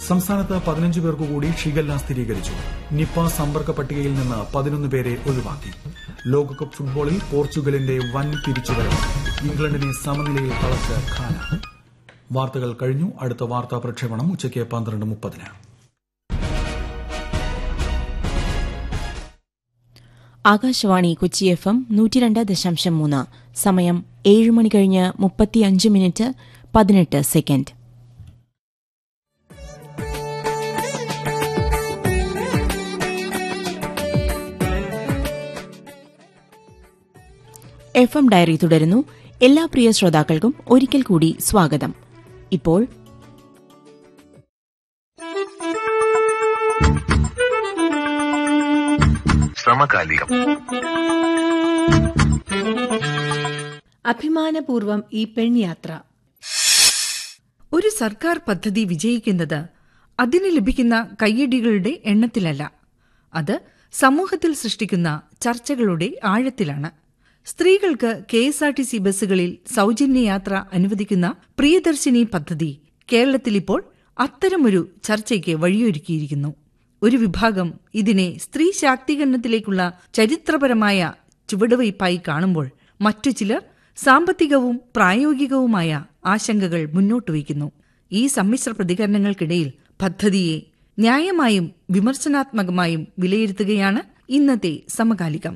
സംസ്ഥാനത്ത് പതിനഞ്ച് പേർക്ക് കൂടി ഷിഗല്ല സ്ഥിരീകരിച്ചു നിപ്പ സമ്പർക്ക പട്ടികയിൽ നിന്ന് പതിനൊന്ന് പേരെ ഒഴിവാക്കി ലോകകപ്പ് ഫുട്ബോളിൽ പോർച്ചുഗലിന്റെ വൻ തിരിച്ചുവരവ് ഇംഗ്ലണ്ടിനെ സമനിലയിൽ തളച്ച് ഖാന വാർത്തകൾ കഴിഞ്ഞു അടുത്ത വാർത്താ പ്രക്ഷേപണം ഉച്ചയ്ക്ക് പന്ത്രണ്ട് മുപ്പതിന് ആകാശവാണി കൊച്ചി എഫ് എം നൂറ്റിരണ്ട് ദശാംശം മൂന്ന് സമയം ഏഴ് മണി കഴിഞ്ഞ് മുപ്പത്തിയഞ്ച് മിനിറ്റ് പതിനെട്ട് സെക്കൻഡ് എഫ് എം ഡയറി തുടരുന്നു എല്ലാ പ്രിയ ശ്രോതാക്കൾക്കും ഒരിക്കൽ കൂടി സ്വാഗതം ഇപ്പോൾ സമകാലികം അഭിമാനപൂർവം ഈ പെൺയാത്ര ഒരു സർക്കാർ പദ്ധതി വിജയിക്കുന്നത് അതിന് ലഭിക്കുന്ന കയ്യടികളുടെ എണ്ണത്തിലല്ല അത് സമൂഹത്തിൽ സൃഷ്ടിക്കുന്ന ചർച്ചകളുടെ ആഴത്തിലാണ് സ്ത്രീകൾക്ക് K S R T C ബസ്സുകളിൽ സൗജന്യ യാത്ര അനുവദിക്കുന്ന പ്രിയദർശിനി പദ്ധതി കേരളത്തിലിപ്പോൾ അത്തരമൊരു ചർച്ചയ്ക്ക് വഴിയൊരുക്കിയിരിക്കുന്നു ഒരു വിഭാഗം ഇതിനെ സ്ത്രീ ശാക്തീകരണത്തിലേക്കുള്ള ചരിത്രപരമായ ചുവടുവയ്പായി കാണുമ്പോൾ മറ്റു ചിലർ സാമ്പത്തികവും പ്രായോഗികവുമായ ആശങ്കകൾ മുന്നോട്ട് വയ്ക്കുന്നു ഈ സമ്മിശ്ര പ്രതികരണങ്ങൾക്കിടയിൽ പദ്ധതിയെ ന്യായമായും വിമർശനാത്മകമായും വിലയിരുത്തുകയാണ് ഇന്നത്തെ സമകാലികം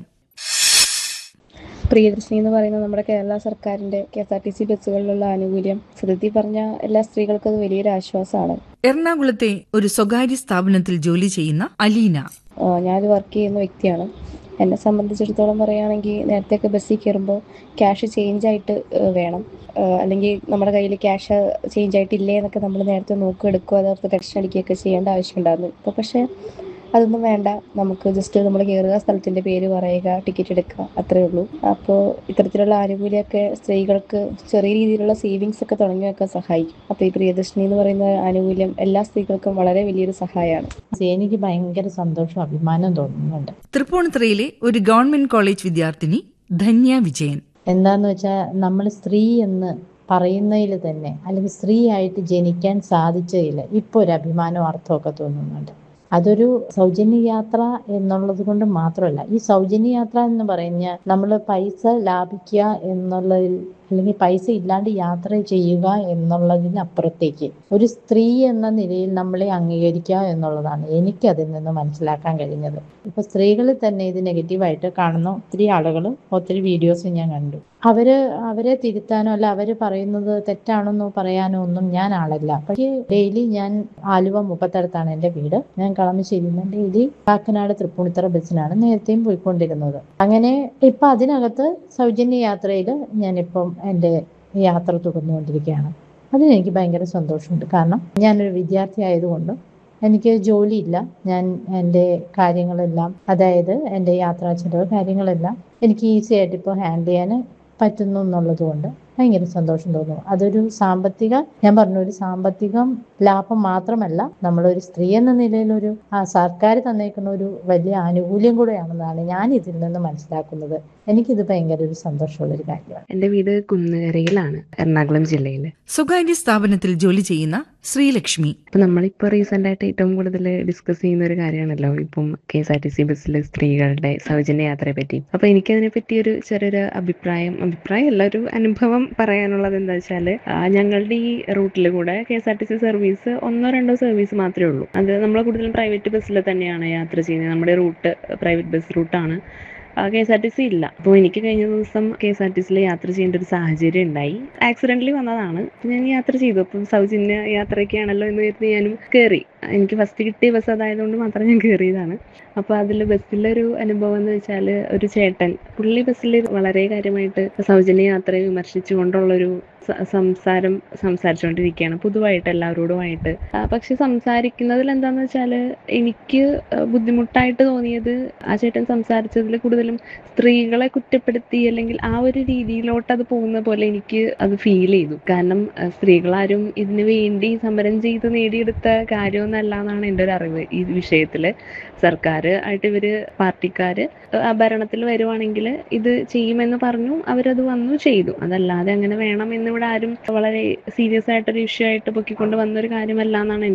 പ്രിയദർശിനി എന്ന് പറയുന്നത് നമ്മുടെ കേരള സർക്കാരിന്റെ K S R T C ബസ്സുകളിലുള്ള ആനുകൂല്യം സത്യത്തിൽ പറഞ്ഞ എല്ലാ സ്ത്രീകൾക്കും അത് വലിയൊരു ആശ്വാസമാണ് എറണാകുളത്തെ ഒരു സ്വകാര്യ സ്ഥാപനത്തിൽ ജോലി ചെയ്യുന്ന അലീന ആഹ് ഞാനൊരു വർക്ക് ചെയ്യുന്ന വ്യക്തിയാണ് എന്നെ സംബന്ധിച്ചിടത്തോളം പറയുകയാണെങ്കിൽ നേരത്തെയൊക്കെ ബസ്സിൽ കയറുമ്പോൾ ക്യാഷ് ചേഞ്ച് ആയിട്ട് ആഹ് വേണം ആഹ് അല്ലെങ്കിൽ നമ്മുടെ കയ്യിൽ ക്യാഷ് ചേഞ്ച് ആയിട്ടില്ലേ എന്നൊക്കെ നമ്മൾ നേരത്തെ നോക്കി എടുക്കുക അതോർത്ത് ടെൻഷൻ അടിക്കുകയൊക്കെ ചെയ്യേണ്ട ആവശ്യമുണ്ടായിരുന്നു ഇപ്പോൾ പക്ഷേ അതൊന്നും വേണ്ട നമുക്ക് ജസ്റ്റ് നമ്മൾ കയറുക സ്ഥലത്തിന്റെ പേര് പറയുക ടിക്കറ്റ് എടുക്കുക അത്രേ ഉള്ളൂ അപ്പോൾ ഇത്തരത്തിലുള്ള ആനുകൂല്യമൊക്കെ സ്ത്രീകൾക്ക് ചെറിയ രീതിയിലുള്ള സേവിങ്സ് ഒക്കെ തുടങ്ങി വെക്കാൻ സഹായിക്കും അപ്പോൾ ഈ പ്രിയദർശിനി എന്ന് പറയുന്ന ആനുകൂല്യം എല്ലാ സ്ത്രീകൾക്കും വളരെ വലിയൊരു സഹായമാണ് എനിക്ക് ഭയങ്കര സന്തോഷവും അഭിമാനവും തോന്നുന്നുണ്ട് തൃപ്പൂണിത്തുറയിലെ ഒരു ഗവൺമെന്റ് കോളേജ് വിദ്യാർത്ഥിനി ധന്യ വിജയൻ എന്താന്ന് വെച്ചാൽ നമ്മൾ സ്ത്രീ എന്ന് പറയുന്നതിൽ തന്നെ അല്ലെങ്കിൽ സ്ത്രീ ആയിട്ട് ജനിക്കാൻ സാധിച്ചതിൽ ഇപ്പോൾ ഒരു അഭിമാനവും അർത്ഥമൊക്കെ തോന്നുന്നുണ്ട് അതൊരു സൗജന്യ യാത്ര എന്നുള്ളത് കൊണ്ട് മാത്രമല്ല ഈ സൗജന്യ യാത്ര എന്ന് പറഞ്ഞാൽ നമ്മൾ പൈസ ലാഭിക്കുക എന്നുള്ളതിൽ അല്ലെങ്കിൽ പൈസ ഇല്ലാണ്ട് യാത്ര ചെയ്യുക എന്നുള്ളതിനപ്പുറത്തേക്ക് ഒരു സ്ത്രീ എന്ന നിലയിൽ നമ്മളെ അംഗീകരിക്കുക എന്നുള്ളതാണ് എനിക്ക് അതിൽ നിന്ന് മനസ്സിലാക്കാൻ കഴിഞ്ഞത് ഇപ്പൊ സ്ത്രീകളിൽ തന്നെ ഇത് നെഗറ്റീവായിട്ട് കാണുന്ന ഒത്തിരി ആളുകളും ഒത്തിരി വീഡിയോസും ഞാൻ കണ്ടു അവര് അവരെ തിരുത്താനോ അല്ല അവര് പറയുന്നത് തെറ്റാണെന്നോ പറയാനോ ഒന്നും ഞാൻ ആളല്ല പക്ഷേ ഡെയിലി ഞാൻ ആലുവ മുപ്പത്തടുത്താണ് എൻ്റെ വീട് ഞാൻ കളമശ്ശേരിയിൽ നിന്ന് ഡെയിലി കാക്കനാട് തൃപ്പൂണിത്തറ ബസ്സിനാണ് നേരത്തെയും പോയിക്കൊണ്ടിരുന്നത് അങ്ങനെ ഇപ്പൊ അതിനകത്ത് സൗജന്യ യാത്രയിൽ ഞാനിപ്പം എൻ്റെ യാത്ര തുടർന്നുകൊണ്ടിരിക്കുകയാണ് അതിന് എനിക്ക് ഭയങ്കര സന്തോഷമുണ്ട് കാരണം ഞാനൊരു വിദ്യാർത്ഥി ആയതുകൊണ്ടും എനിക്ക് ജോലിയില്ല ഞാൻ എൻ്റെ കാര്യങ്ങളെല്ലാം അതായത് എൻ്റെ യാത്രാ ചെലവ് കാര്യങ്ങളെല്ലാം എനിക്ക് ഈസി ആയിട്ട് ഇപ്പോൾ ഹാൻഡിൽ ചെയ്യാൻ പറ്റുന്നു എന്നുള്ളത് കൊണ്ട് ഭയങ്കര സന്തോഷം തോന്നുന്നു അതൊരു സാമ്പത്തിക ഞാൻ പറഞ്ഞു ഒരു സാമ്പത്തികം ലാഭം മാത്രമല്ല നമ്മളൊരു സ്ത്രീ എന്ന നിലയിൽ ഒരു ആ സർക്കാർ തന്നേക്കുന്ന ഒരു വലിയ ആനുകൂല്യം കൂടെയാണെന്നാണ് ഞാൻ ഇതിൽ നിന്ന് മനസ്സിലാക്കുന്നത് എനിക്കിത് ഭയങ്കര ഒരു സന്തോഷമുള്ള ഒരു കാര്യമാണ് എന്റെ വീട് കുന്നുകരയിലാണ് എറണാകുളം ജില്ലയിൽ സ്വകാര്യ സ്ഥാപനത്തിൽ ജോലി ചെയ്യുന്ന ശ്രീലക്ഷ്മി ഇപ്പൊ നമ്മളിപ്പോ റീസെന്റ് ആയിട്ട് ഏറ്റവും കൂടുതൽ ഡിസ്കസ് ചെയ്യുന്ന ഒരു കാര്യമാണല്ലോ ഇപ്പം K S R T C ബസ്സിൽ സ്ത്രീകളുടെ സൗജന്യ യാത്രയെ പറ്റി അപ്പൊ എനിക്കതിനെ പറ്റി ഒരു ചെറിയൊരു അഭിപ്രായം അഭിപ്രായമല്ല ഒരു അനുഭവം പറയാനുള്ളത് എന്താ വെച്ചാല് ആ, ഞങ്ങളുടെ ഈ റൂട്ടിൽ കൂടെ K S R T C service ഒന്നോ രണ്ടോ സർവീസ് മാത്രമേ ഉള്ളൂ അത് നമ്മൾ കൂടുതലും പ്രൈവറ്റ് ബസ്സിൽ തന്നെയാണ് യാത്ര ചെയ്യുന്നത് നമ്മുടെ റൂട്ട് പ്രൈവറ്റ് ബസ് റൂട്ടാണ് K S R T C ഇല്ല അപ്പോൾ എനിക്ക് കഴിഞ്ഞ ദിവസം കെ എസ് ആർ ടി സിയിൽ യാത്ര ചെയ്യേണ്ട ഒരു സാഹചര്യം ഉണ്ടായി ആക്സിഡന്റലി വന്നതാണ് അപ്പോൾ ഞാൻ യാത്ര ചെയ്തു അപ്പം സൗജന്യ യാത്രയൊക്കെയാണല്ലോ എന്ന് കരുതി ഞാനും കയറി എനിക്ക് ഫസ്റ്റ് കിട്ടിയ ബസ് അതായതുകൊണ്ട് മാത്രം ഞാൻ കയറിയതാണ് അപ്പോൾ അതിൽ ബസ്സിലൊരു അനുഭവം എന്ന് വെച്ചാൽ ഒരു ചേട്ടൻ പുള്ളി ബസ്സിൽ വളരെ കാര്യമായിട്ട് സൗജന്യ യാത്രയെ വിമർശിച്ചുകൊണ്ടുള്ളൊരു സ- സംസാരം സംസാരിച്ചുകൊണ്ടിരിക്കുകയാണ് പൊതുവായിട്ട് എല്ലാവരോടുമായിട്ട് ആ, പക്ഷെ സംസാരിക്കുന്നതിൽ എന്താന്ന് വെച്ചാൽ എനിക്ക് ആ, ബുദ്ധിമുട്ടായിട്ട് തോന്നിയത് ആ ചേട്ടൻ സംസാരിച്ചതിൽ കൂടുതലും സ്ത്രീകളെ കുറ്റപ്പെടുത്തി അല്ലെങ്കിൽ ആ ഒരു രീതിയിലോട്ട് അത് പോകുന്ന പോലെ എനിക്ക് അത് ഫീൽ ചെയ്തു കാരണം ആ, സ്ത്രീകളാരും ഇതിനു വേണ്ടി സമരം ചെയ്ത് നേടിയെടുത്ത കാര്യമൊന്നല്ല എന്നാണ് എൻ്റെ ഒരു അറിവ് ഈ വിഷയത്തില് സർക്കാർ ആയിട്ട് ഇവര് പാർട്ടിക്കാര് ആ ഭരണത്തിൽ വരുവാണെങ്കിൽ ഇത് ചെയ്യുമെന്ന് പറഞ്ഞു അവരത് വന്നു ചെയ്തു അതല്ലാതെ അങ്ങനെ വേണം എന്ന് ഇവിടെ ആരും വളരെ സീരിയസ് ആയിട്ടൊരു ഇഷ്യൂ ആയിട്ട് പൊക്കിക്കൊണ്ട് വന്നൊരു കാര്യമല്ല എന്നാണ്